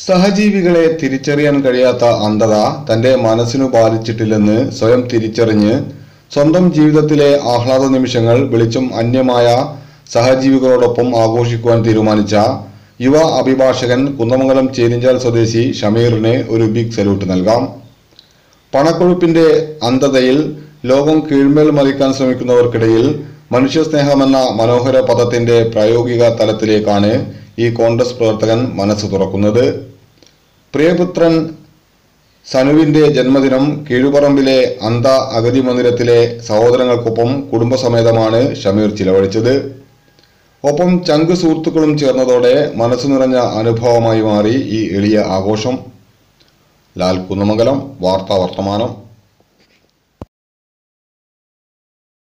സഹജീവികളെ തിരിച്ചറിയാൻ കഴിയാത്ത അന്ധത തന്റെ മനസ്സിനു ബാധിച്ചിട്ടില്ലെന്ന് സ്വയം തിരിച്ചറിഞ്ഞ് സ്വന്തം ജീവിതത്തിലെ ആഹ്ലാദ നിമിഷങ്ങൾ വെളിച്ചം അന്യമായ സഹജീവികളോടൊപ്പം ആഘോഷിക്കുവാൻ തീരുമാനിച്ച യുവ അഭിഭാഷകൻ കുന്നമംഗലം ചേരിഞ്ചാൽ സ്വദേശി ഷമീറിന് ഒരു ബിഗ് സല്യൂട്ട് നൽകാം പണക്കൊഴുപ്പിന്റെ അന്ധതയിൽ ലോകം കീഴ്മേൽ മറിക്കാൻ ശ്രമിക്കുന്നവർക്കിടയിൽ മനുഷ്യസ്നേഹമെന്ന മനോഹര പദത്തിന്റെ പ്രായോഗിക തലത്തിലേക്കാണ് ഈ കോൺഗ്രസ് പ്രവർത്തകൻ മനസ്സ് തുറക്കുന്നത് പ്രിയപുത്രൻ സനുവിന്റെ ജന്മദിനം കീഴുപറമ്പിലെ അന്ധ അഗതി മന്ദിരത്തിലെ സഹോദരങ്ങൾക്കൊപ്പം കുടുംബസമേതമാണ് ഷമീർ ചിലവഴിച്ചത് ഒപ്പം ചങ്ക് സുഹൃത്തുക്കളും ചേർന്നതോടെ മനസ്സു നിറഞ്ഞ അനുഭവമായി മാറി ഈ എളിയ ആഘോഷം ലാൽ കുന്നമംഗലം വാർത്താ വർത്തമാനം